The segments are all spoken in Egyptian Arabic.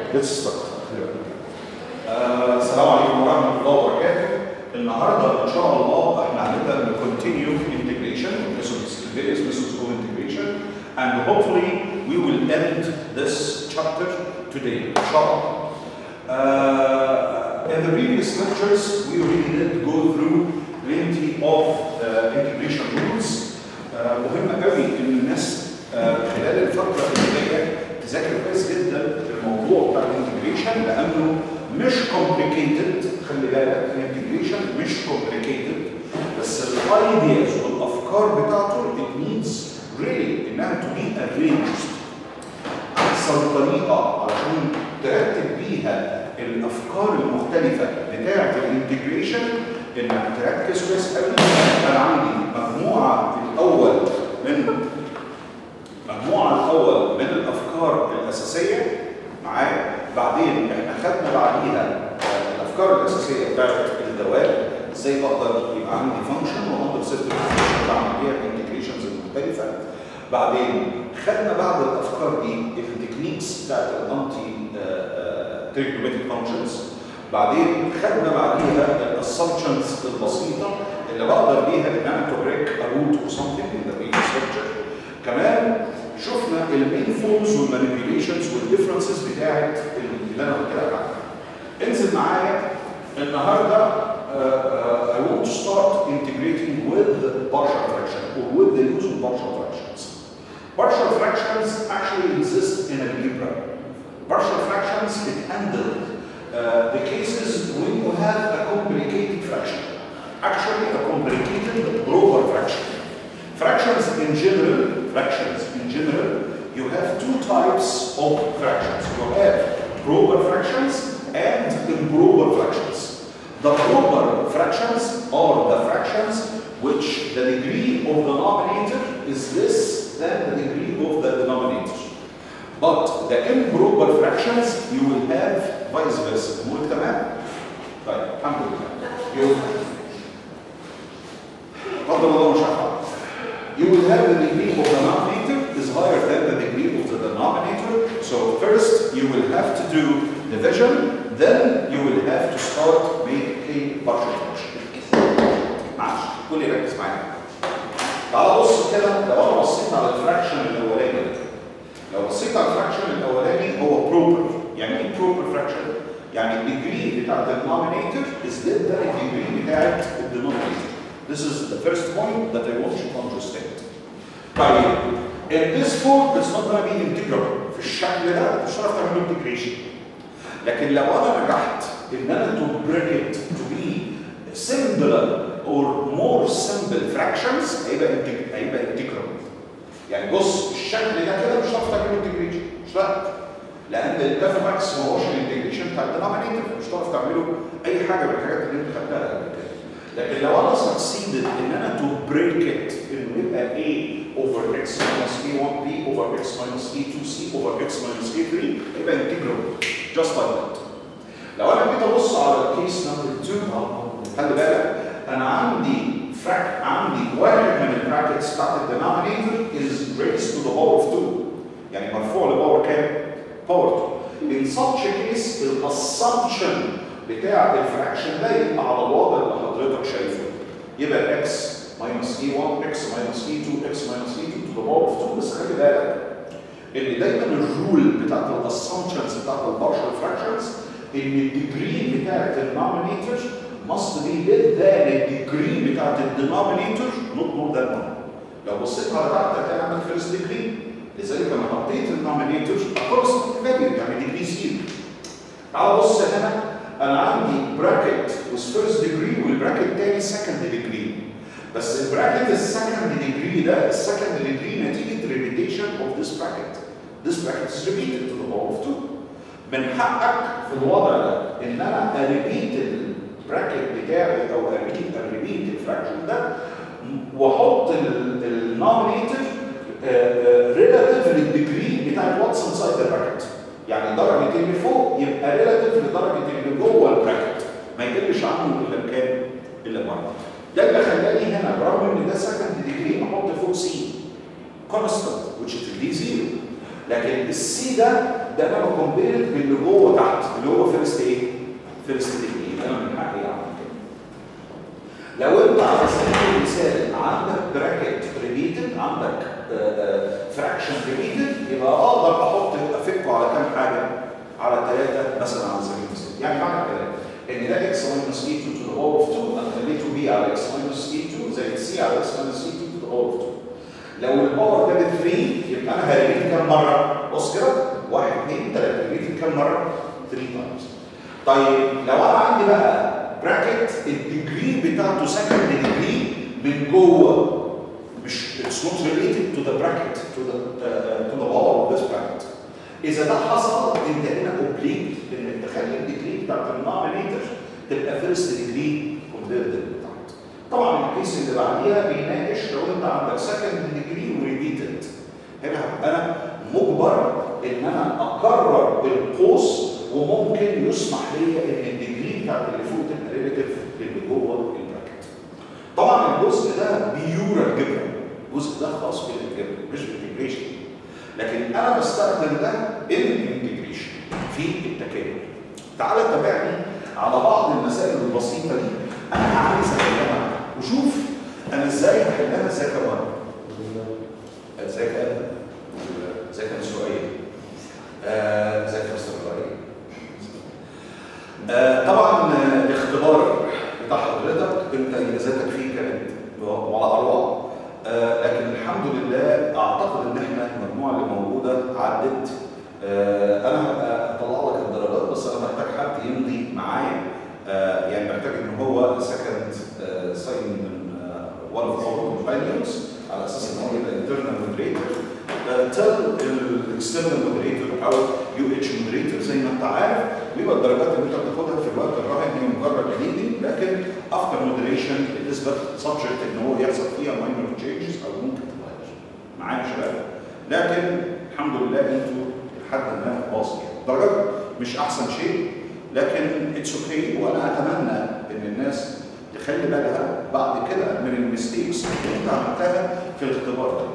let's start. آه، السلام عليكم ورحمة الله وبركاته. النهارده إن شاء الله احنا هنبدأ continue integration methods, various methods of integration and hopefully we will end this chapter today. إن شاء الله. Uh, in the previous lectures, we really did go through plenty of uh, integration rules. Uh, مهم قوي ان الناس uh, خلال الفتره اللي جايه تذاكر كويس جدا الموضوع بتاع الانتجريشن لانه مش complicated خلي بالك الانتجريشن مش complicated بس الايدياز والافكار بتاعته it needs really انها to be arranged احسن طريقه علشان ترتب بيها الافكار المختلفه بتاعه الانتجريشن انك تركز كويس قوي انا عندي مجموعه الاول من مجموعه الاول من الافكار الاساسيه معايا بعدين احنا خدنا بعديها الافكار الاساسيه بتاعت الدوال ازاي اقدر يبقى عندي فانكشن واقدر سيستم بعمل بيها الانتجريشنز المختلفه بعدين خدنا بعد الافكار دي التكنيكس بتاعت الانتي تريجنومتريك فانكشنز بعدين خدنا بعديها الاسامبشنز البسيطه اللي بقدر بيها ان انا تو بريك ا روت اور سمثينج ان ذا بريفيس ليكتشر كمان شفنا المين فورمز والمانيبيوليشنز والديفرنسز بتاعت اللي انا قلت لك عنها انزل معايا النهارده uh, uh, I want to start integrating with partial fraction or with the use of partial fractions. Partial fractions actually exist in algebra. Partial fractions it handle uh, the cases when you have a complicated fraction. Actually a complicated proper fraction. Fractions in general, fractions in general, you have two types of fractions. You have proper fractions and improper fractions. The proper fractions are the fractions which the degree of the denominator is less than the degree of the denominator. But the improper fractions you will have vice versa. مو تمام؟ طيب الحمد لله. You قدر الله مش هفعل. You will have the degree of the denominator is higher than the degree of the denominator. So first you will have to do division, then you will have to start making partial fraction. معلش كل يركز معايا. تعال بص كده لو انا بصيت على الفراكشن الاولاني ده. لو بصيت على الفراكشن الاولاني هو بروبر، يعني ايه بروبر فراكشن؟ يعني الديجري بتاع الدينومينيتور is less than الديجري بتاعت الدينومينيتور. This is the first point that I want you to understand. طيب in this form it's not going to be integral في الشكل ده مش هتعرف تعمل له integration. لكن لو انا نجحت ان انا to break it to be simpler or more simple fractions هيبقى integ- هيبقى integral. يعني بص الشكل ده كده مش هتعرف تعمل له integration مش هتعرف. لان الاف ماكس ما هوش الانتجريشن بتاع الدينومينيتور مش هتعرف تعمله اي حاجه من الحاجات اللي انت خدتها قبل كده. لكن لو انا succeeded ان انا to break it انه يبقى a over x minus a1 b over x minus a2c over x minus a3 يبقى integral just like that. لو انا جيت ابص على الكيس نمبر 2 خلي بالك انا عندي فراك عندي واحد من البراكتس بتاعت الدينومينيتور is raised to the power of 2 يعني مرفوع لباور كام؟ باور 2 in such a case الاسsumption بتاع الفراكشن ده يبقى على الوضع اللي حضرتك شايفه يبقى x minus e1 x minus e2 x minus e2 to the power of 2 بس خلي بالك ان دايما الرول بتاعت الاسامبشنز بتاعت البارشال فراكشنز ان الديجري بتاعت النومينيتور must be less than الديجري بتاعت الدينومينيتور not more than 1 لو بصيت على تحت هتلاقي عندك فيرست ديجري لذلك انا حطيت النومينيتور كونستنت فاليو يعني ديجري زيرو تعال بص هنا انا عندي براكت with first degree والبراكت الثاني second degree بس البراكت السكند degree ده السكند degree نتيجه repetition of this bracket this bracket is repeated to the power of 2 من حقك في الوضع ده ان انا اريبيت البراكت بتاعي او اريبيت اريبيت الفراكشن ده واحط النومينيتور ريلاتيف للديجري بتاع واتس انسايد ذا براكت يعني درجه اللي فوق يبقى ريلاتيف لدرجه اللي جوه البراكت ما يقلش عنه الا بكام؟ الا بواحد ده اللي خلاني هنا برغم ان ده سكند ديجري احط فوق سي كونستنت which is دي زيرو لكن السي ده ده انا بكمبير باللي جوه على 3 مثلا على سبيل المثال يعني معنى الكلام ان ده اكس ماينس اي 2 تو ذا باور اوف 2 انا خليته بي على اكس ماينس اي 2 زائد سي على اكس ماينس اي 2 تو ذا باور اوف 2 لو الباور ده ب 3 يبقى انا هريد كام مره؟ بص كده 1 2 3 ريبيت كام مره؟ 3 تايمز طيب لو انا عندي بقى براكت الديجري بتاعته سكند ديجري من جوه مش it's not related to the bracket to the uh, to the wall of this bracket اذا ده حصل انت هنا اوبليك انك تخلي الديجري بتاعت النومينيتور تبقى فيرست ديجري كومبيرد بتاعت طبعا الكيس اللي بعديها بيناقش لو انت عندك سكند ديجري وريبيتد هنا هبقى انا مجبر ان انا اكرر القوس وممكن يسمح لي ان الديجري بتاعت اللي فوق تبقى ريليتيف للي جوه البراكت طبعا الجزء ده بيور الجبر الجزء ده خاص بالجبر مش بالانتجريشن لكن انا بستخدم ده الانتجريشن في التكامل تعالى تابعني على بعض المسائل البسيطه دي انا عايز احلها وشوف انا ازاي هحلها ازاي كمان ازيك يا ادم ازيك يا مستر ايه ازيك يا مستر ابراهيم آه طبعا الاختبار بتاع حضرتك انت انجازاتك فيه كانت ولا اروع آه لكن الحمد لله اعتقد ان احنا المجموعه اللي موجوده عدت آه انا هطلع لك الدرجات بس انا محتاج حد يمضي معايا آه يعني محتاج ان هو سكند ساين من one of our companions على اساس ان هو يبقى internal moderator تل الاكسترنال مودريتور او يو اتش مودريتور زي ما انت عارف ويبقى الدرجات اللي انت بتاخدها في الوقت الراهن هي مجرد ليدنج لكن افتر مودريشن بتثبت سبجكت ان هو يحصل فيها ماينور تشينجز او ممكن تتغير معايا يا شباب لكن الحمد لله انتوا لحد ما باص يعني الدرجات مش احسن شيء لكن اتس اوكي okay. وانا اتمنى ان الناس تخلي بالها بعد كده من الميستيكس اللي انت عملتها في الاختبار ده.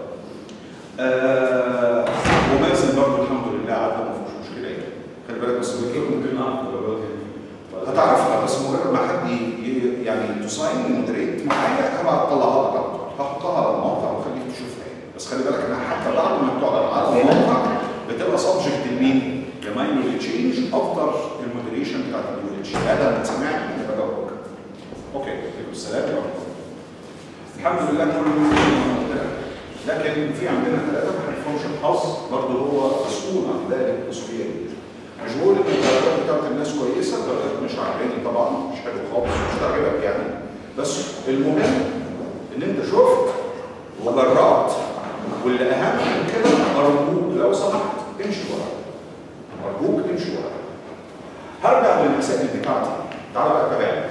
آه ومازن برضه الحمد لله عدى ما فيهوش مشكله يعني خلي بالك بس ممكن نعرف الدرجات هتعرفها بس مجرد ما حد يعني تساين مودريت معايا هبقى اطلعها لك على طول هحطها على الموقع وخليك تشوفها يعني بس خلي بالك انها حتى بعد ما بتعرض على الموقع بتبقى سبجكت لمين؟ لماينور تشينج افتر المودريشن بتاعت اليو اتش هذا ما سمعت انا بجاوبك اوكي عليكم السلام يا الحمد لله كل لكن في عندنا ثلاثه ما عرفهمش الحظ برضه هو مسؤول عن ذلك مسؤوليه كبيره. مش بقول ان الدرجات بتاعت الناس كويسه الدرجات مش عاجباني طبعا مش حلو خالص مش تعجبك يعني بس المهم ان انت شفت وجربت واللي اهم من كده ارجوك لو سمحت امشي ورا ارجوك امشي ورا هرجع للمسائل بتاعتي تعالى بقى تابعني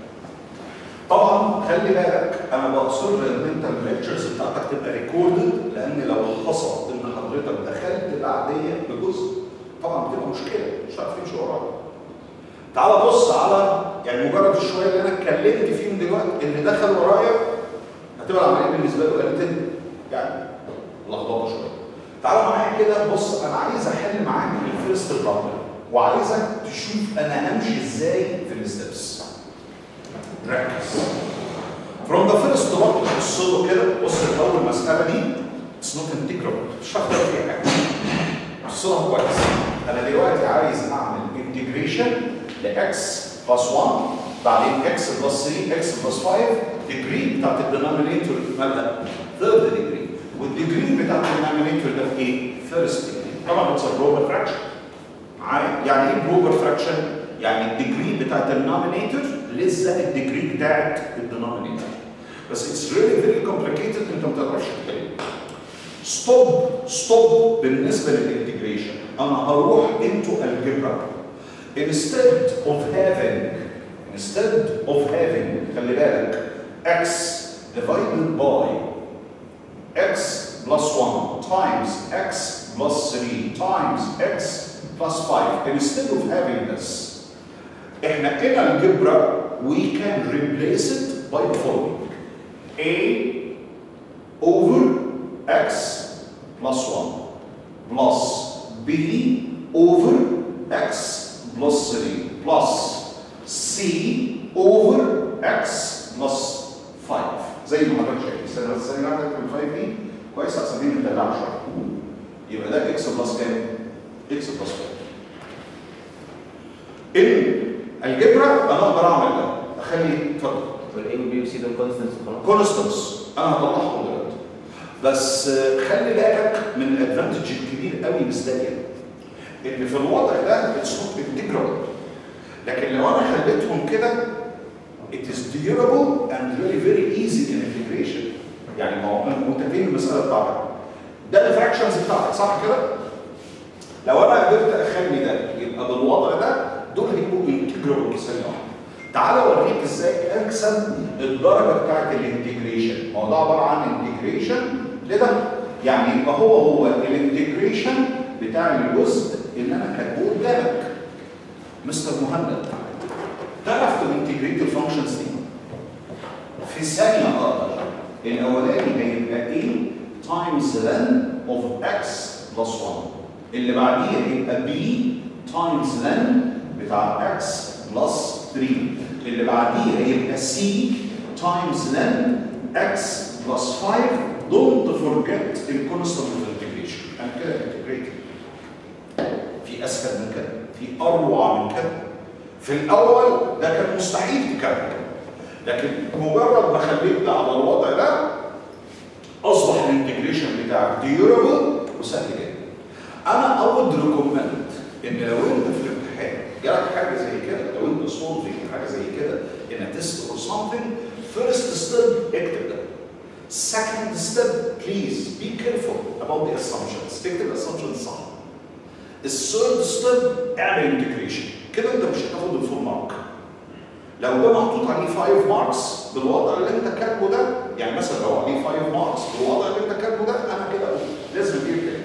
طبعا خلي بالك انا بصر ان انت الليكتشرز بتاعتك تبقى ريكوردد لان لو حصل ان حضرتك دخلت بعديه بجزء طبعا بتبقى مشكله مش هتعرف تمشي وراها. تعال بص على يعني مجرد الشويه اللي انا اتكلمت فيهم دلوقتي اللي دخل ورايا هتبقى العمليه بالنسبه له قلتين يعني لخبطه شويه. تعال معايا كده بص انا عايز احل معاك الفيرست بروبلم وعايزك تشوف انا همشي ازاي في الستبس. ركز. From the first one بص له كده بص الاول المساله دي اتس نوت انتجرال مش هقدر فيها حاجه. بص لها كويس. انا دلوقتي عايز اعمل انتجريشن لاكس بلس 1 بعدين اكس بلس 3 اكس بلس 5 ديجري بتاعت الدينامينيتور مالها ثيرد ديجري والديجري بتاعت الدينامينيتور ده في ايه؟ فيرست ديجري. طبعا اتس بروبر فراكشن. يعني ايه بروبر فراكشن؟ يعني الديجري بتاعت النومينيتور لسه الديجري بتاعت الدينومينيتور بس اتس ريلي فيري كومبليكيتد انت ما تقدرش تحل ستوب ستوب بالنسبه للانتجريشن انا هروح انتو الجبرا instead of having instead of having خلي بالك x divided by x plus 1 times x plus 3 times x plus 5 instead of having this احنا in algebra we can replace it by the following a over x plus 1 plus b over x plus 3 plus c over x plus 5 زي ما حضرتك شايف استنى بس ثانيه واحده في 5 دي كويس احسن دي مدلعه شويه يبقى ده x بلس كام؟ x بلس 5 ان الجبرا انا اقدر اعمل ده اخلي اتفضل والاي والبي والسي دول كونستنتس وخلاص كونستنس انا هطلعهم دلوقتي بس آه، خلي بالك من الادفانتج الكبير قوي بالذات ان في الوضع ده اتس نوت انتجرال لكن لو انا خليتهم كده it is durable and very very easy in integration يعني ما هو انت فين المساله بتاعتك ده الفراكشنز بتاعتك صح كده؟ لو انا قدرت اخلي ده يبقى بالوضع ده دول هيبقوا انتجرال ثانيه واحده تعال اوريك ازاي اكسب الدرجه بتاعت الانتجريشن ما هو ده عباره عن انتجريشن لده يعني يبقى هو هو الانتجريشن بتاع الجزء اللي انا كاتبه قدامك مستر مهند تعرف تنتجريت الفانكشنز دي في ثانيه اقدر الاولاني هيبقى a times ln of x plus 1 اللي بعديه هيبقى b times ln بتاع x plus 3 اللي بعديه هيبقى c times ln x plus 5 don't forget الكونستنت اوف انتجريشن انا كده انتجريت في اسهل من كده في اروع من كده في الاول ده كان مستحيل تكمل لكن مجرد ما خليت ده على الوضع ده اصبح الانتجريشن بتاعك ديورابل وسهل جدا انا اود ريكومند ان لو انت في الامتحان جالك حاجه زي كده لو انت سولفينج حاجه زي كده in a test or something first step اكتب ده second step please be careful about the assumptions اكتب assumptions صح الثيرد ستيب اعمل انتجريشن كده انت مش هتاخد الفول مارك لو ده محطوط عليه 5 ماركس بالوضع اللي انت كاتبه ده يعني مثلا لو عليه 5 ماركس بالوضع اللي انت كاتبه ده انا كده أقول لازم اجيب كده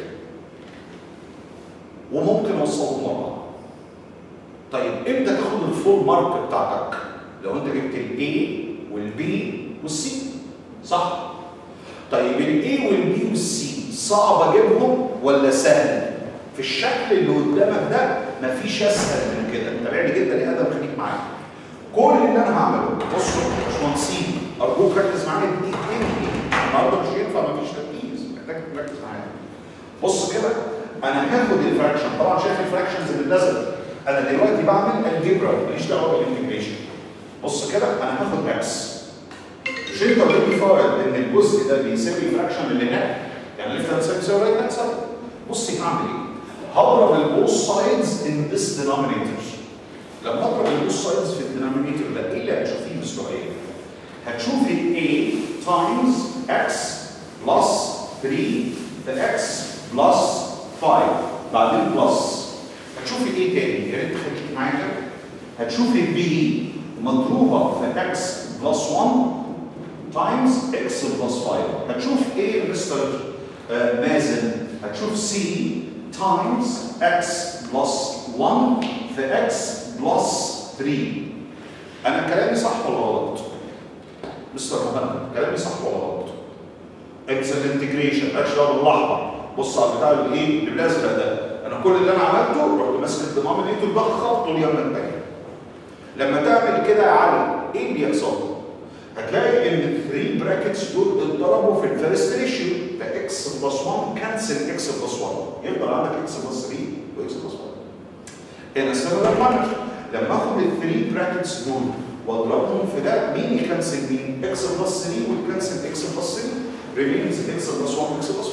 وممكن اوصلهم مره طيب امتى تاخد الفول مارك بتاعتك لو انت جبت الاي والبي والسي صح طيب الاي والبي والسي صعب اجيبهم ولا سهل في الشكل اللي قدامك ده مفيش اسهل من كده تابعني جدا يا ادم خليك معايا كل اللي انا هعمله بصوا يا باشمهندسين ارجوك ركز معايا دقيقتين النهارده مش ينفع مفيش تركيز محتاج تركز معايا بص كده انا هاخد الفراكشن طبعا شايف الفراكشنز اللي نزلت انا دلوقتي بعمل الجبرا ماليش دعوه بالانتجريشن بص كده انا هاخد اكس مش انت اوريدي فارض ان الجزء ده بيساوي الفراكشن اللي هناك يعني ليفت هاند سايد بيساوي رايت هاند سايد بصي هعمل ايه؟ هضرب البوث سايدز ان ذس denominator لما اضرب البوث سايدز في الدينامينيتور ده ايه اللي هتشوفيه بالسؤال؟ هتشوفي a times x plus 3 في x plus 5 بعدين بلس هتشوفي ايه تاني؟ يا ريت تخليك معايا كده هتشوفي b مضروبه في x plus 1 times x plus 5 هتشوف ايه مستر آه مازن هتشوف c times x plus 1 في x plus 3 انا كلامي صح ولا غلط؟ مستر محمد كلامي صح ولا غلط؟ اتس الانتجريشن مالكش دعوه باللحظه بص على البتاع اللي ايه اللي بالازرق ده انا كل اللي انا عملته رحت ماسك الدينامينيتور ده خبطه اليمين التانيه لما تعمل كده يا علي ايه اللي يحصل؟ هتلاقي ان الثري براكتس دول اتضربوا في الفيرست ريشيو ده اكس بلس 1 كانسل اكس بلس 1 يفضل عندك اكس بلس 3 واكس بلس 1 هنا سيميلر مانر لما اخد الثري براكتس دول واضربهم في ده مين يكنسل مين؟ اكس بلس 3 والكنسل اكس بلس 3 ريمينز اكس بلس 1 واكس بلس 5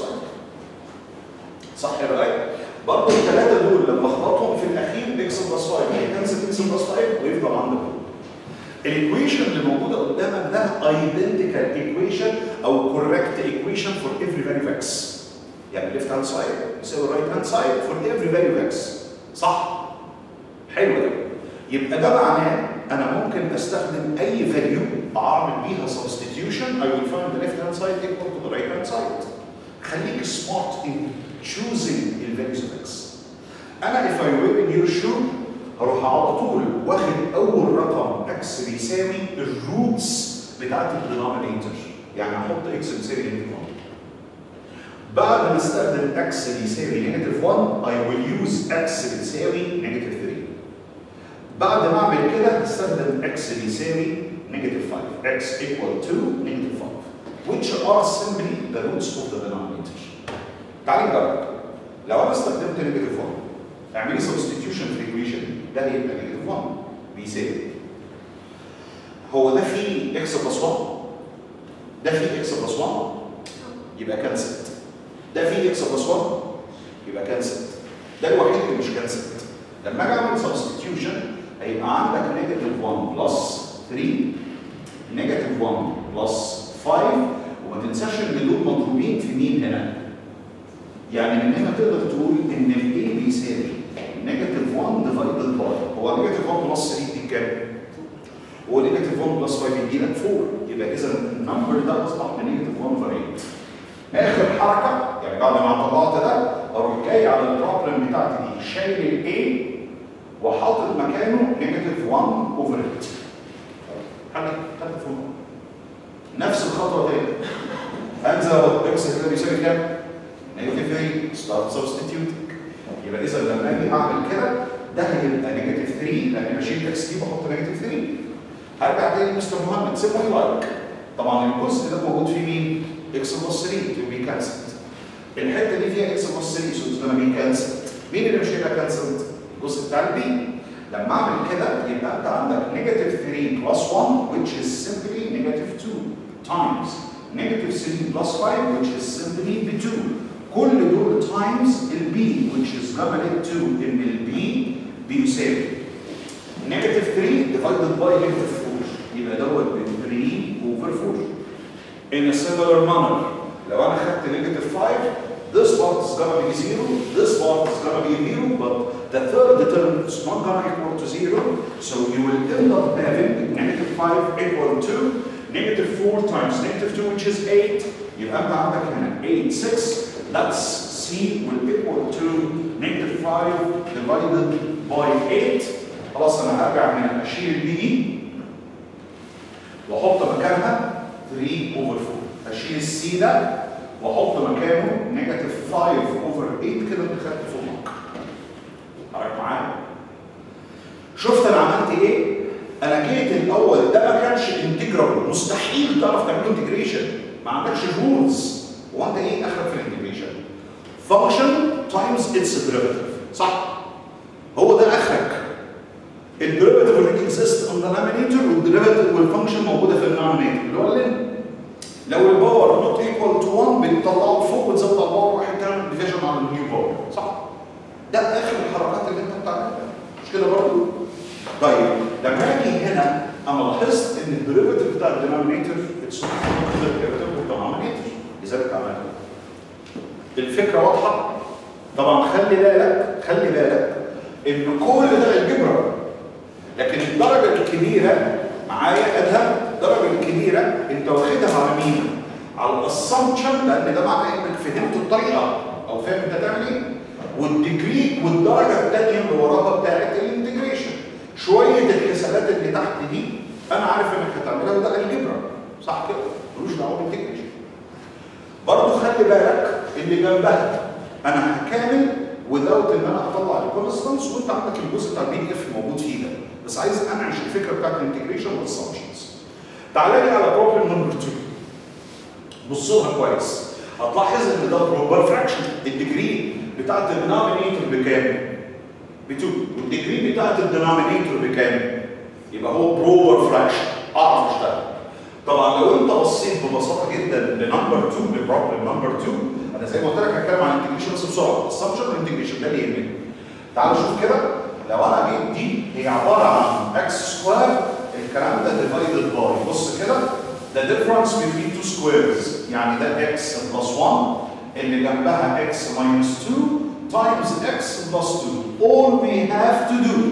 صح يا راي؟ برضه الثلاثه دول لما اخبطهم في الاخير اكس بلس 5 هيكنسل اكس بلس 5 ويفضل عندك الايكويشن اللي موجوده قدامك ده ايدنتيكال ايكويشن او كوريكت ايكويشن فور افري فاليو اكس يعني ليفت هاند سايد يساوي رايت هاند سايد فور افري فاليو اكس صح حلو ده يبقى ده معناه انا ممكن استخدم اي فاليو اعمل بيها سبستيتيوشن I will find the left hand side equal to the right hand side خليك smart in choosing the values of x انا if I were in your shoe هروح على طول واخد اول رقم اكس بيساوي الروتس بتاعت الدينومينيتور يعني احط اكس بيساوي نيجاتيف 1 بعد ما استخدم اكس بيساوي نيجاتيف 1 I will use اكس بتساوي نيجاتيف 3 بعد ما اعمل كده هستخدم اكس بيساوي نيجاتيف 5 x equal to negative 5 which are simply the roots of the denominator تعالي نجرب لو انا استخدمت نيجاتيف 1 اعملي سبستيتيوشن في الايكويشن ده هيبقى نيجاتيف 1 بيساوي هو ده فيه اكس بلس 1 ده فيه اكس بلس 1 يبقى كانسل ده فيه اكس بلس 1 يبقى كانسل ده الوحيد اللي مش كانسل لما اجي اعمل سبستيتيوشن هيبقى عندك نيجاتيف 1 بلس 3 نيجاتيف 1 بلس 5 وما تنساش ان دول مضروبين في مين هنا يعني من هنا تقدر تقول ان ال A بيساوي نيجاتيف 1 ديفايدد باي هو نيجاتيف 1 بلس 3 دي كام؟ هو نيجاتيف 1 بلس 5 يدي لك 4 يبقى اذا النمبر ده اصبح بنيجاتيف 1 اوفر 8 اخر حركه يعني بعد ما طلعت ده اروح جاي على البروبلم بتاعتي دي شايل ال A وحاطط مكانه نيجاتيف 1 اوفر 8 حل حل فوق نفس الخطوه تاني انزل اكس كده بيساوي كام؟ نيجاتيف 3 ستارت سبستيتيوتنج يبقى اذا لما اجي اعمل كده ده هيبقى نيجاتيف 3 لان انا بشيل اكس دي بحط نيجاتيف 3 هرجع تاني مستر محمد سيبه لايك طبعا الجزء ده موجود فيه مين؟ اكس بلس 3 تو بي كانسلد الحته دي فيها اكس بلس 3 سو ده بي كانسلد مين اللي مش هيبقى كانسلد؟ الجزء بتاع البي لما اعمل كده يبقى انت عندك نيجاتيف 3 بلس 1 which is simply negative 2 times negative 3 plus 5 which is simply ب 2 كل دول times البي which is limited to ان البي بيساوي negative 3 divided by negative 4 يبقى دوت ب 3 over 4 in a similar manner لو انا خدت negative 5 this part is gonna be 0 this part is gonna be 0 but the third term is not gonna equal to 0 so you will end up having negative 5 equal to negative 4 times negative 2 which is 8 يبقى انت عندك هنا 8 6 that's C will equal to negative 5 divided by 8 خلاص انا هرجع هنا اشيل البي دي واحط مكانها 3 over 4 اشيل السي ده واحط مكانه نيجاتيف 5 اوفر 8 كده انت خدت فوقك حضرتك معايا شفت انا عملت ايه انا جيت الاول ده ما كانش انتجرال مستحيل تعرف تعمل انتجريشن ما عندكش رولز هو انت ايه اخرك في الانتجريشن فانكشن تايمز اتس ديريفيتيف صح هو ده اخرك الديريفيتيف اللي اكزيست اون ذا دينامينيتور والديريفيتيف والفانكشن موجوده في الدينامينيتور اللي هو اللي لو الباور نوت ايكوال تو 1 بتطلعه فوق وتزود على الباور واحد تعمل ديفيجن على النيو باور صح؟ ده اخر الحركات اللي انت بتعملها مش كده برضه؟ طيب لما اجي هنا انا لاحظت ان الديريفيتيف بتاع الدينامينيتور اتس نوت الديريفيتيف والدينامينيتور لذلك عملها الفكره واضحه؟ طبعا خلي بالك خلي بالك ان كل ده الجبره لكن الدرجه الكبيره معايا ادهم الدرجه الكبيره انت واخدها على مين؟ على الاسامبشن لان ده معناه انك فهمت الطريقه او فاهم انت هتعمل ايه؟ والديجري والدرجه الثانيه اللي وراها بتاعت الانتجريشن شويه الحسابات اللي تحت دي انا عارف انك هتعملها وده الجبره صح كده؟ ملوش دعوه بالانتجريشن برضه خلي بالك اللي جنبها انا هكامل without ان انا اطلع الكونستانس وانت عندك الجزء بتاع البي دي اف موجود فيه ده بس عايز انعش الفكره بتاعت الانتجريشن والاسامبشنز تعالى لي على بروبلم نمبر 2 بصوا لها كويس هتلاحظ ان ده بروبر فراكشن الديجري بتاعت الدينامينيتور بكام؟ ب 2 والديجري بتاعت الدينامينيتور بكام؟ يبقى هو بروبر فراكشن اعرف اشتغل طبعا لو انت بصيت ببساطه جدا لنمبر 2 لبروبلم نمبر 2 انا زي ما قلت لك هتكلم عن الانتجريشن بس بسرعه الاسامبشن والانتجريشن ده اللي يهمني تعالوا شوف كده لو انا جيت دي هي عباره عن اكس سكوير الكلام ده ديفايدد باي بص كده the difference between two squares يعني ده x plus 1 اللي جنبها x minus 2 times x plus 2 all we have to do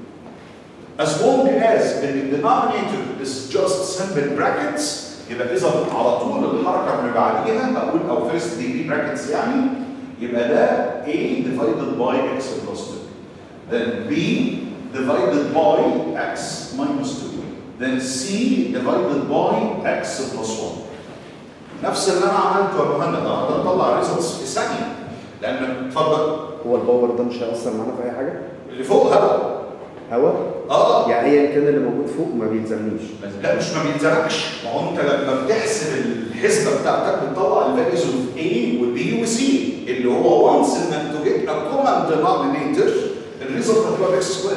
as long as the denominator is just simple brackets يبقى اذا على طول الحركه اللي بعديها اقول او first degree brackets يعني يبقى ده a divided by x plus 2 then b divided by x minus 2 then c divided by x plus 1 نفس اللي انا عملته يا مهند اقدر اطلع ريزلتس في ثانيه لان اتفضل هو الباور ده مش هيأثر معانا في أي حاجة؟ اللي فوق هوا هوا؟ اه يعني أيا كان اللي موجود فوق ما بيلزمنيش لا مش ما بيلزمكش ما هو انت لما بتحسب الحسبه بتاعتك بتطلع الفاليوز اوف A و B و C اللي هو وانس انك تو جيت ا كومن denominator الريزلت هتبقى باكس سكوير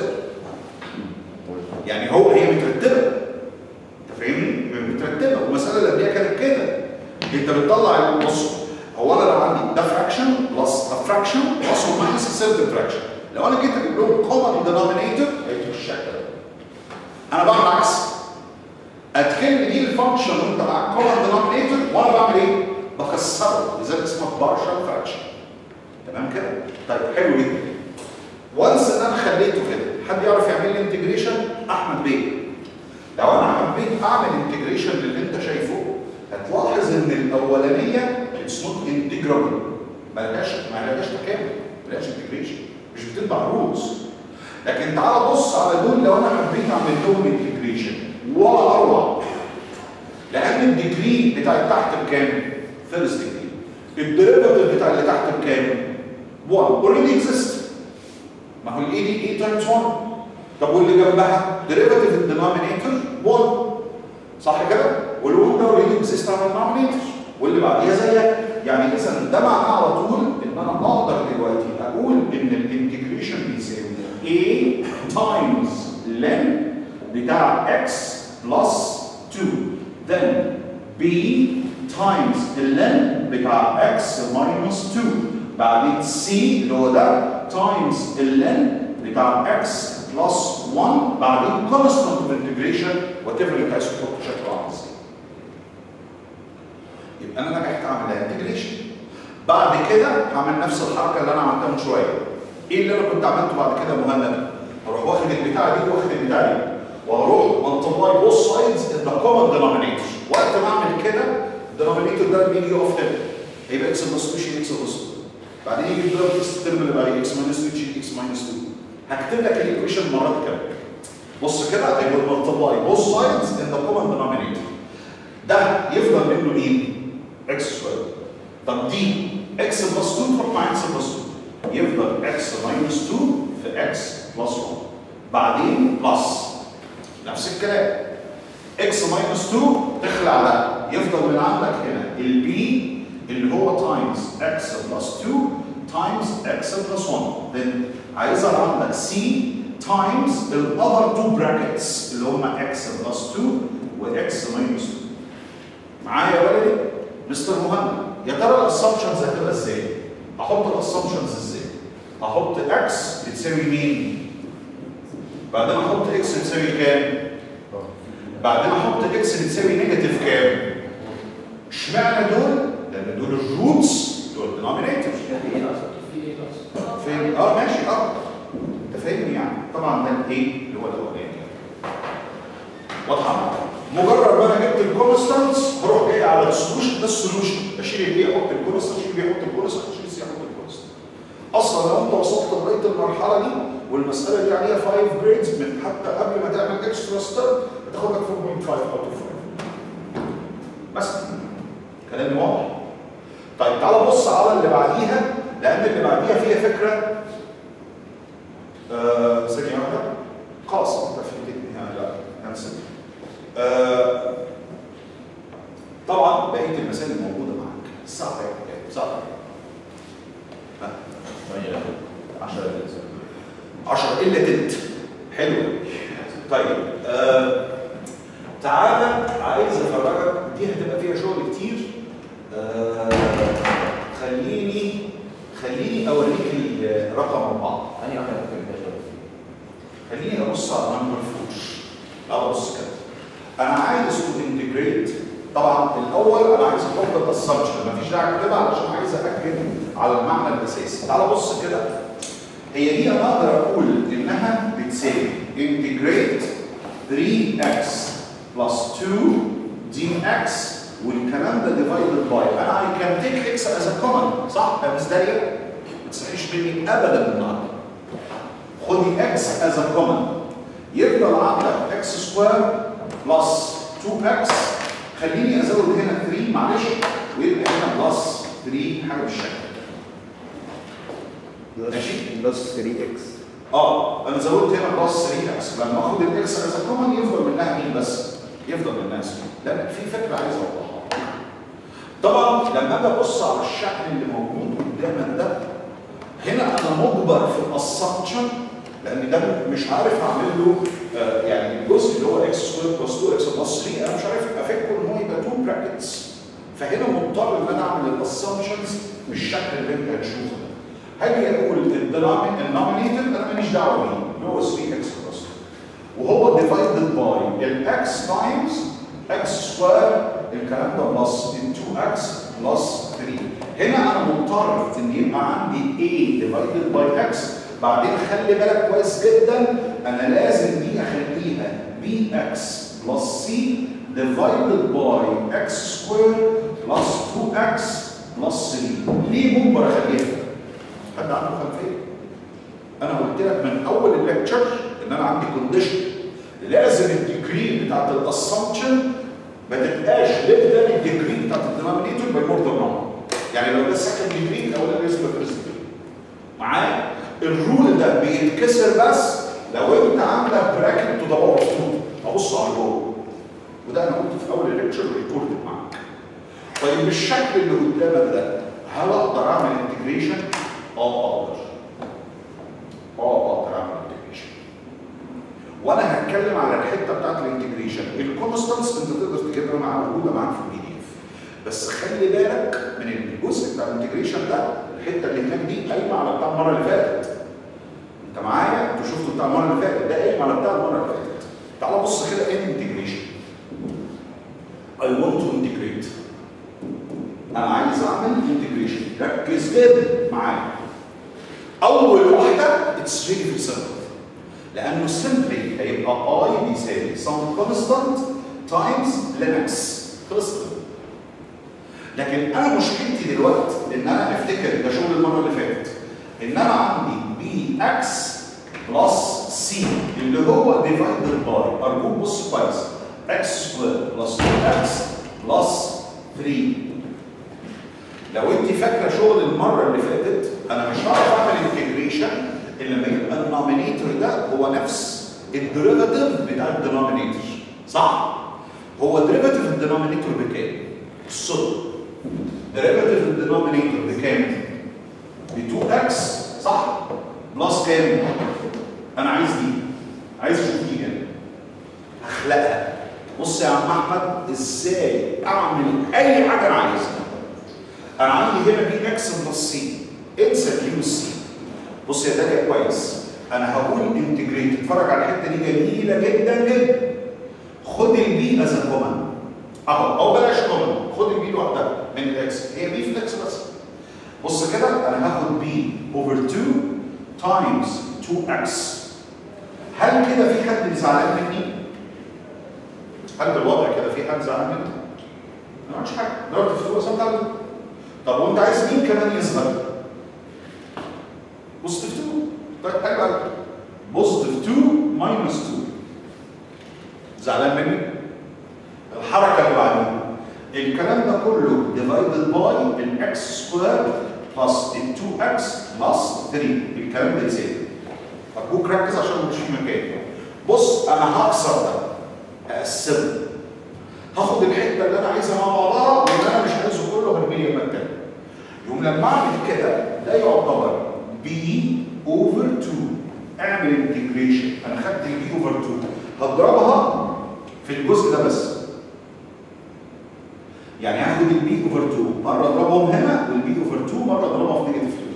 يعني هو هي مترتبه انت فاهمني؟ مترتبه والمساله اللي قبلها كانت كده انت بتطلع بص هو انا لو عندي ده فراكشن بلس فراكشن بلس وماينس سيرت فراكشن لو انا جيت اجيب لهم كومن دينومينيتور هيدوا الشكل ده انا بعمل عكس اتكلم دي الفانكشن وانت معاك كومن دينومينيتور وانا بعمل ايه؟ بكسره لذلك اسمها بارشال فراكشن تمام كده؟ طيب حلو جدا وانس ان انا خليته كده حد يعرف يعمل لي انتجريشن احمد بيه لو انا حبيت اعمل انتجريشن للي انت شايفه هتلاحظ ان الاولانيه اتس نوت انتجرابل ما لهاش ما لهاش تكامل ما لهاش انتجريشن مش بتتبع رولز لكن تعال بص على دول لو انا حبيت اعمل لهم انتجريشن ولا اروع لان الديجري بتاع اللي تحت بكام؟ فيرست ديجري الديريفاتيف بتاع اللي تحت بكام؟ 1 اوريدي اكزيست ما هو الاي دي اي تايمز 1 طب واللي جنبها ديريفاتيف الدينومينيتور 1 صح كده؟ والوان ده اوريدي اكزيست على الدينومينيتور واللي بعديها زيك يعني اذا ده معناه على طول ان انا اقدر دلوقتي اقول ان الانتجريشن بيساوي a تايمز len بتاع x بلس 2 then b تايمز len بتاع x minus 2 بعدين c اللي هو ده تايمز len بتاع x بلس 1 بعدين constant of integration whatever انت عايز تحط شكله عامل ازاي يبقى انا نجحت اعمل انتجريشن بعد كده هعمل نفس الحركه اللي انا عملتها من شويه ايه اللي انا كنت عملته بعد كده يا مهند هروح واخد البتاعه دي واخد البتاعه دي واروح ملتبلاي بوث سايدز ان ذا كومن دينومينيتور وقت ما اعمل كده الدينومينيتور ده بيجي يقف هنا هيبقى اكس بلس 2 شيل اكس بلس 2 بعدين يجي يضرب اكس الترم اللي بعديه اكس ماينس 2 شيل اكس ماينس 2 هكتب لك الايكويشن مرات كام بص كده هيبقى ملتبلاي بوث سايدز ان ذا كومن دينومينيتور ده يفضل منه مين؟ اكس سكوير طب دي اكس بلس 2 تروح مع اكس بلس 2 يفضل اكس ماينس 2 في اكس بلس 1 بعدين بلس نفس الكلام اكس ماينس 2 تخلع ده يفضل من عندك هنا البي اللي هو تايمز اكس بلس 2 تايمز اكس بلس 1 then عايزها عندك سي تايمز الاذر تو براكتس اللي هم اكس بلس 2 واكس ماينس 2 معايا يا ولدي مستر مهند يا ترى الاسامبشنز هتبقى ازاي؟ احط الاسامبشنز ازاي؟ احط اكس بتساوي مين؟ بعدين احط اكس بتساوي كام؟ بعدين احط اكس بتساوي نيجاتيف كام؟ اشمعنى دول؟ لان دول الروتس دول الدينومينيتورز في ايه ناقص؟ فين؟ اه ماشي اه انت فاهمني يعني طبعا ده الايه اللي هو الاولاني واضحه؟ مجرد ما انا جبت الكونستانتس هروح جاي على السولوشن ده السولوشن اشيل البي احط الكونستانت اشيل البي احط الكونستانت اشيل السي احط الكونستانت اصلا لو انت وصلت لغايه المرحله دي والمساله دي عليها 5 جريدز من حتى قبل ما تعمل اكسترا ستيب بتاخد لك 4.5 اوت اوف 5 بس كلامي واضح طيب تعال بص على اللي بعديها لان اللي بعديها فيها فكره آه ثانيه واحده خلاص انت فهمتني يعني لا هنسى آه طبعا بقيه المسائل الموجوده معاك الساعه كام؟ صح؟ ها 10 10 الا تلت حلو طيب آه تعالى عايز افرجك دي هتبقى فيها شغل كتير آه خليني خليني اوريك رقم اربعه انهي واحده ممكن فيها شغل؟ خليني ابص على نمبر فوش تعال بص كده انا عايز تو انتجريت طبعا الاول انا عايز احط الاسامبشن مفيش داعي اكتبها علشان عايز اكد على المعنى الاساسي تعال بص كده هي دي انا اقدر اقول انها بتساوي انتجريت 3x بلس 2 dx والكلام ده ديفايدد باي انا اي كان تيك اكس از ا كومن صح يا مس داليا؟ ما تسمحيش مني ابدا النهارده خدي اكس از ا كومن يفضل عندك اكس سكوير بلس 2x خليني ازود هنا 3 معلش ويبقى هنا بلس 3 حاجه بالشكل ماشي. بلس 3 اكس اه انا زودت هنا بلس 3 اكس لما اخد الاكس از كومن يفضل منها مين بس؟ يفضل منها سكوير لا في فكره عايز اوضحها طبعا لما اجي ابص على الشكل اللي موجود قدامك ده هنا انا مجبر في الاسامبشن لان ده مش عارف اعمل له آه، يعني الجزء اللي هو اكس سكوير بلس 2 اكس بلس 3 انا مش عارف افكه ان هو يبقى 2 براكتس فهنا مضطر ان انا اعمل الاسامبشنز بالشكل اللي انت هتشوفه ده هاجي اقول الدينومينيتور انا ماليش دعوه بيه اللي هو 3 اكس بلس وهو ديفايدد باي الاكس تايمز اكس سكوير الكلام ده بلس 2 اكس بلس 3 هنا انا مضطر ان يبقى عندي a ديفايدد باي اكس بعدين خلي بالك كويس جدا انا لازم دي اخليها بي اكس بلس سي ديفايدد باي اكس سكوير بلس 2 اكس بلس 3 ليه مجبر اخليها؟ حد عنده خلفيه؟ انا قلت لك من اول الليكتشر ان انا عندي كونديشن لازم الديجري بتاعت الاسامبشن ما تبقاش ليس ذان الديجري بتاعت الدينومينيتور باي مور ذان نمبر يعني لو ده سكند ديجري الاولاني لازم يبقى فيرست ديجري معايا الرول ده بيتكسر بس لو انت عندك براكت تو ذا باور اوف 2 ابص على جوه وده انا قلت في اول الليكتشر ريكورد معاك طيب بالشكل اللي قدامك ده هل اقدر اعمل انتجريشن؟ اه اقدر اه اقدر اعمل انتجريشن وانا هتكلم على الحته بتاعت الانتجريشن الكونستانس انت تقدر تجيبها مع موجوده معاك في البي دي اف بس خلي بالك من الجزء بتاع الانتجريشن ده الحته اللي هناك دي قايمه على بتاع المره اللي فاتت انت معايا انتوا شفتوا بتاع المره اللي فاتت ده قايم على بتاع المره اللي فاتت تعال بص كده انتجريشن I want to integrate انا عايز اعمل انتجريشن ركز جدا معايا اول واحده اتس ريلي سمبل لانه سمبلي هيبقى اي بيساوي سم كونستانت تايمز لينكس خلصت لكن انا مشكلتي دلوقتي ان انا افتكر ده شغل المره اللي فاتت ان انا عندي بي اكس بلس سي اللي هو ديفايدد باي ارجوك بص كويس اكس سكوير بلس 2 اكس بلس 3 لو انت فاكره شغل المره اللي فاتت انا مش هعرف اعمل انتجريشن الا لما يبقى النومينيتور ده هو نفس الديريفاتيف بتاع الدينومينيتور صح؟ هو ديريفاتيف الدينومينيتور بكام؟ الصدق ديريفاتيف الدينومينيتور بكام؟ ب 2 اكس صح؟ بلس كام؟ انا عايز دي عايز اشوف دي هنا هخلقها بص يا عم احمد ازاي اعمل اي حاجه انا عايزها انا عندي هنا بي اكس بلس سي انسى اليو سي بص يا داليا كويس انا هقول انتجريت اتفرج على الحته دي جميله جدا جدا خد البي از كومن اهو او بلاش كومن خد البي لوحدها من الاكس هي بي في الاكس بس بص كده انا هاخد بي اوفر 2 تايمز 2 اكس هل كده في حد زعلان مني؟ هل بالوضع كده في حد زعلان مني؟ ما عملتش حاجه ضربت في فوق سنتر طب وانت عايز مين كمان يظهر؟ بوزيتيف 2 طيب حلو قوي بوزيتيف 2 ماينس 2 زعلان مني؟ الحركه اللي بعدين الكلام ده كله ديفايدد باي الاكس سكوير بلس ال 2 اكس بلس 3 الكلام ده ازاي؟ ارجوك ركز عشان مش في مكان بص انا هكسر ده هقسمه هاخد الحته اللي انا عايزها مع بعضها واللي انا مش عايزه كله هرميه المكان يوم لما اعمل كده ده يعتبر بي اوفر 2 اعمل انتجريشن انا خدت البي اوفر 2 هضربها في الجزء ده بس يعني هاخد البي اوفر 2 مره اضربهم هنا والبي اوفر 2 مره اضربها في نيجاتيف 2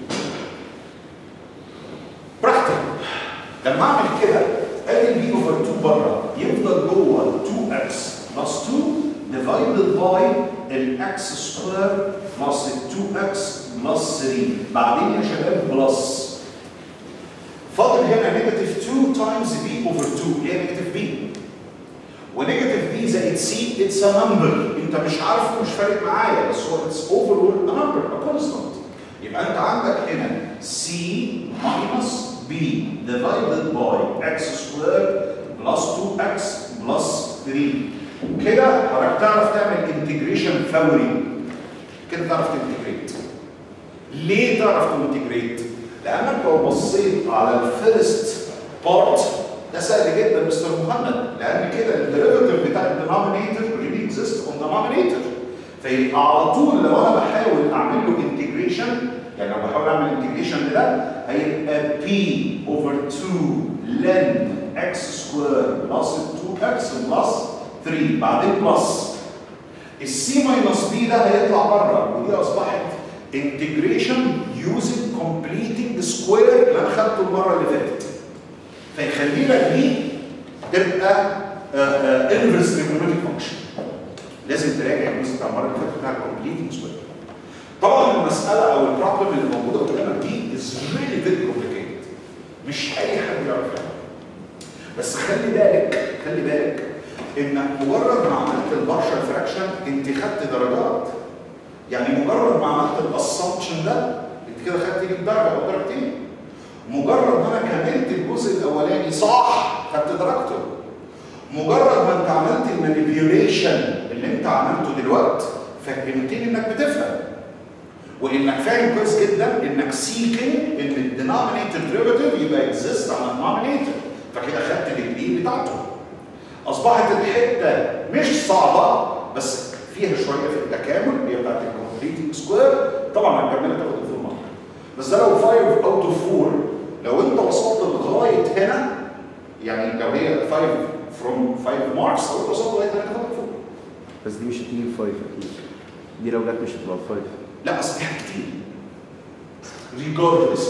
براحتك لما اعمل كده ادي البي اوفر 2 بره يفضل جوه 2 اكس بلس 2 ديفايدد باي الاكس سكوير بلس 2 اكس بلس 3 بعدين يا شباب بلس فاضل هنا نيجاتيف 2 تايمز بي اوفر 2 اللي هي نيجاتيف بي ونيجاتيف بي زائد سي اتس ا نمبر انت مش عارفه مش فارق معايا بس هو اتس اوفر ا نمبر ا كونستانت يبقى انت عندك هنا سي ماينس بي ديفايدد باي اكس سكوير بلس 2 اكس بلس 3 كده حضرتك تعرف تعمل انتجريشن فوري كده تعرف تنتجريت ليه تعرف تنتجريت؟ لانك لو بصيت على الفيرست بارت ده سهل جدا مستر مهند لان كده الديريفيتيف بتاع الدينومينيتور ريلي اكزيست اون دينومينيتور فيبقى على طول لو انا بحاول اعمل له انتجريشن يعني لو بحاول اعمل انتجريشن لده هيبقى P over 2 ln x square plus 2x plus 3 بعدين بلس السي ماينس بي ده هيطلع بره ودي اصبحت integration using completing square اللي انا خدته المره اللي فاتت فيخلي لك دي تبقى انفرس تريجونومتريك فانكشن لازم تراجع الجزء بتاع المره اللي فاتت بتاع الكومبليتنج سكوير طبعا المساله او البروبلم اللي موجوده قدامك دي از ريلي فيري كومبليكيتد مش اي حد يعرف يعملها بس خلي بالك خلي بالك انك مجرد ما عملت البارشل فراكشن انت خدت درجات يعني مجرد ما عملت الاسامبشن ده انت كده خدت ليك درجه او درجتين مجرد ما انا كملت الجزء الاولاني صح خدت درجته مجرد ما انت عملت المانيبيوليشن اللي انت عملته دلوقتي فهمتني انك بتفهم وانك فاهم كويس جدا انك سيكن ان الدينومينيتور ديريفيتيف يبقى اكزيست على الدينومينيتور فكده خدت الجديد بتاعته اصبحت الحته مش صعبه بس فيها شويه في التكامل اللي هي بتاعت الكومبليتنج سكوير طبعا هنكملها تاخد الفول مارك بس ده لو 5 اوت اوف 4 لو انت وصلت لغايه هنا يعني لو هي 5 فروم 5 ماركس لو انت وصلت لغايه هنا تاخد الفول بس دي مش هتيجي بفايف اكيد دي لو جت مش هتبقى بفايف لا اصل دي حاجات كتير ريجاردلس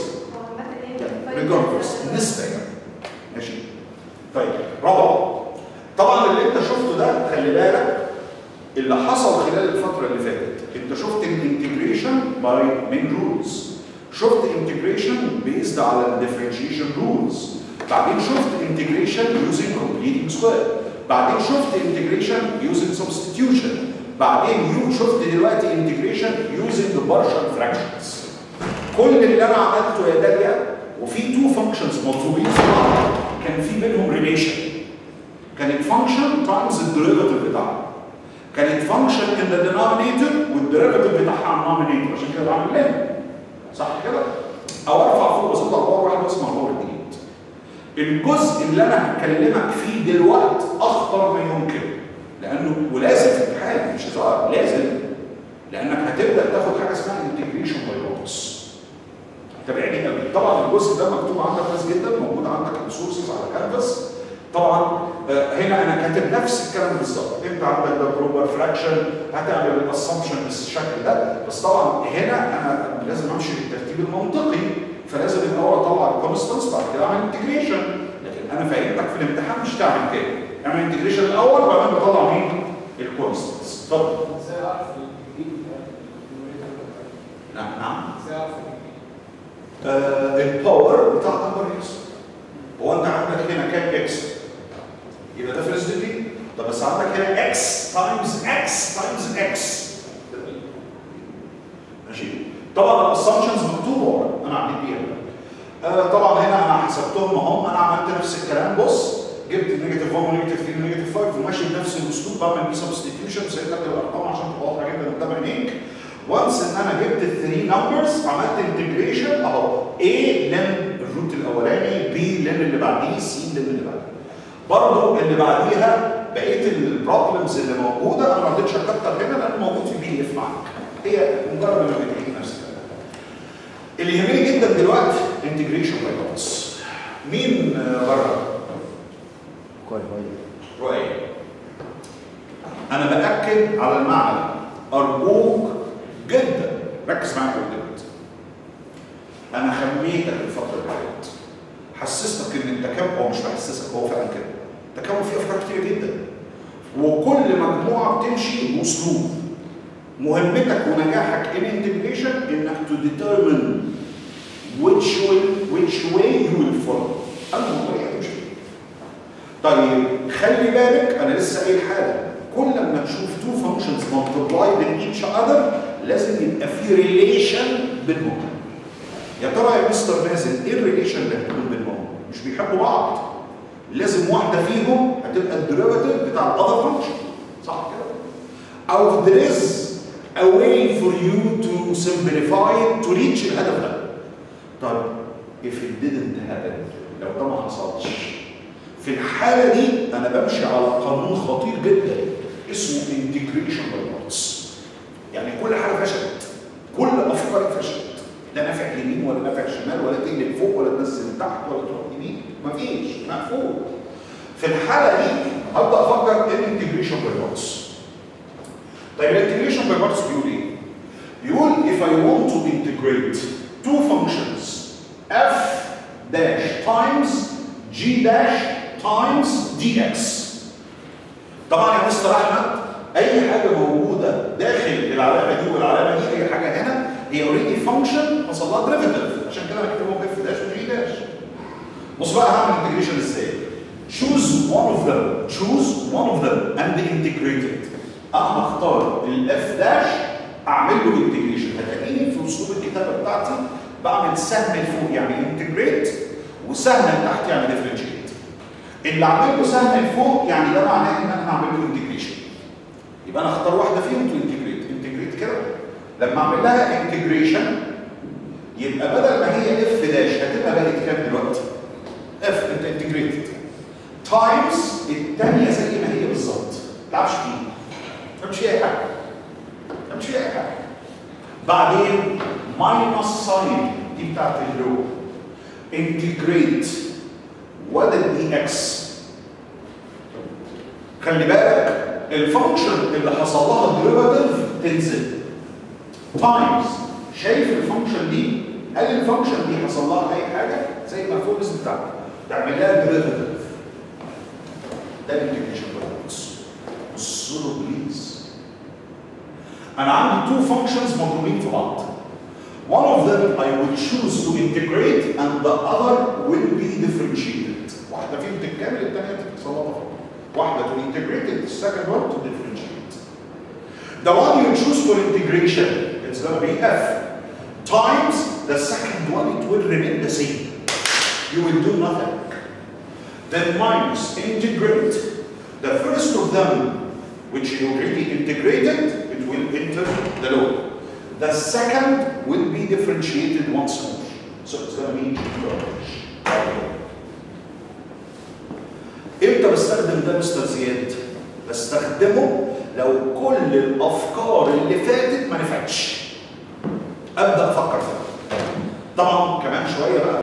ريجاردلس نسبه يعني ماشي طيب رابعه طبعا اللي انت شفته ده خلي بالك اللي حصل خلال الفتره اللي فاتت انت شفت الانتجريشن باي مين رولز شفت انتجريشن بيزد على الديفرنشيشن رولز بعدين شفت انتجريشن يوزنج كومبليتنج سكوير بعدين شفت انتجريشن يوزنج سبستيتيوشن بعدين يو شفت دلوقتي انتجريشن يوزنج بارشال فراكشنز كل اللي انا عملته يا داليا وفي تو فانكشنز مطلوبين في بعض كان في بينهم ريليشن كانت فانكشن تايمز الديريفيتيف بتاعها كانت فانكشن ان ذا دينومينيتور والديريفيتيف بتاعها على النومينيتور عشان كده بعمل لين صح كده؟ او ارفع فوق بسيطه باور واحد واسمع باور جديد الجزء اللي انا هكلمك فيه دلوقتي اخطر ما يمكن لانه ولازم في الامتحان مش هزار لازم لانك هتبدا تاخد حاجه اسمها انتجريشن باي نوتس تابعني قوي طبعا الجزء ده مكتوب عندك كويس جدا موجود عندك ريسورسز على كانفاس طبعا آه، هنا انا كاتب نفس الكلام بالظبط انت عندك ده بروبر فراكشن هتعمل الاسامبشن بالشكل ده بس طبعا هنا انا لازم امشي بالترتيب المنطقي فلازم الاول اطلع الكونستنس بعد كده اعمل انتجريشن لكن انا فاهمك في الامتحان مش تعمل كده اعمل انتجريشن الاول وبعدين بطلع مين الكونستنس اتفضل ازاي اعرف الجديد بتاع نعم نعم ازاي اعرف الجديد آه الباور بتاع اكبر اكس هو انت عندك هنا كام اكس يبقى ده فيرست ديجري طب بس عندك هنا اكس تايمز اكس تايمز اكس ماشي طبعا الاسامبشنز مكتوبه ورا انا عملت بيها آه طبعا هنا انا حسبتهم اهم انا عملت نفس الكلام بص جبت نيجاتيف 1 ونيجاتيف 3 ونيجاتيف 5 وماشي بنفس الاسلوب بعمل بيه سبستيتيوشن سايب لك الارقام عشان تبقى واضحه جدا قدام عينيك وانس ان انا جبت الثري نمبرز عملت انتجريشن اهو A لن الروت الاولاني B لن اللي بعديه C لن اللي بعديه برضه اللي بعديها بقيه البروبلمز اللي موجوده انا ما رضيتش اكتر هنا لانه موجود في بي دي اف معاك هي مجرد انك بتعيد نفس الكلام اللي يهمني جدا دلوقتي انتجريشن باي نوتس مين آه، بره؟ كويس رؤية أنا بأكد على المعنى أرجوك جدا ركز معايا دلوقتي أنا خميتك الفترة اللي فاتت حسستك إن التكامل هو مش بحسسك هو فعلا كده التكامل فيه أفكار كتير جدا وكل مجموعة بتمشي بأسلوب مهمتك ونجاحك in integration إنك to determine which way which way you will follow أنهي طريقة تمشي فيها طيب خلي بالك انا لسه قايل حاجه كل ما تشوف تو فانكشنز مالتبلاي بين ايتش اذر لازم يبقى في ريليشن بينهم يا ترى يا مستر مازن ايه الريليشن اللي هتكون بينهم مش بيحبوا بعض لازم واحده فيهم هتبقى الديريفاتيف بتاع الاذر فانكشن صح كده او there is a way for you to simplify it to reach الهدف ده طيب if it didn't happen لو ده ما حصلش في الحالة دي أنا بمشي على قانون خطير جدا اسمه انتجريشن باي بارتس يعني كل حاجة فشلت كل أفكاري فشلت لا نافع يمين ولا نافع شمال ولا تقلب فوق ولا تنزل تحت ولا تروح يمين مفيش مقفول في الحاله دي هبدا افكر ان انتجريشن بالبارتس طيب الانتجريشن بالبارتس بيقول ايه؟ بيقول if I want to integrate two functions f dash times g dash times dx طبعا يا مستر احمد اي حاجه موجوده داخل العلامه دي والعلامه دي اي حاجه هنا هي اوريدي فانكشن حصل لها ديريفيتيف عشان كده انا كاتبهم اف داش وجي داش بص بقى هعمل انتجريشن ازاي choose one of them choose one of them and integrate it انا هختار الاف داش اعمل له انتجريشن هتلاقيني في اسلوب الكتابه بتاعتي بعمل سهم لفوق يعني انتجريت وسهم لتحت يعني ديفرنشيت اللي اعمل له سهم لفوق يعني ده معناه ان انا هعمل له انتجريشن يبقى انا اختار واحده فيهم تو انتجريت انتجريت كده لما اعمل لها انتجريشن يبقى بدل ما هي اف داش هتبقى بقت كام دلوقتي؟ اف انت انتجريتد تايمز الثانيه زي ما هي بالظبط ما تلعبش فيه ما تعملش فيها اي حاجه ما تعملش فيها اي حاجه بعدين ماينس ساين دي بتاعت اللو انتجريت وده دي اكس خلي بالك الفانكشن اللي حصل لها ديريفاتيف تنزل تايمز شايف الفانكشن دي هل الفانكشن دي حصل لها اي حاجه زي ما فوق الاسم بتاعها تعمل لها ديريفاتيف ده الانتجريشن بالانس بصوا له بليز انا عندي two functions مضروبين في بعض One of them I will choose to integrate and the other will be differentiated. واحدة فيهم تتكامل الثانية تتسلط فوق. واحدة to integrate it, the second one to differentiate. The one you choose for integration, it's going to be f times the second one, it will remain the same. You will do nothing. Then minus integrate the first of them, which you already integrated, it will enter the lower. The second will be differentiated once more. So it's going to be امتى بستخدم ده مستر زياد؟ بستخدمه لو كل الافكار اللي فاتت ما نفعتش. ابدا افكر فيها. طبعا كمان شويه بقى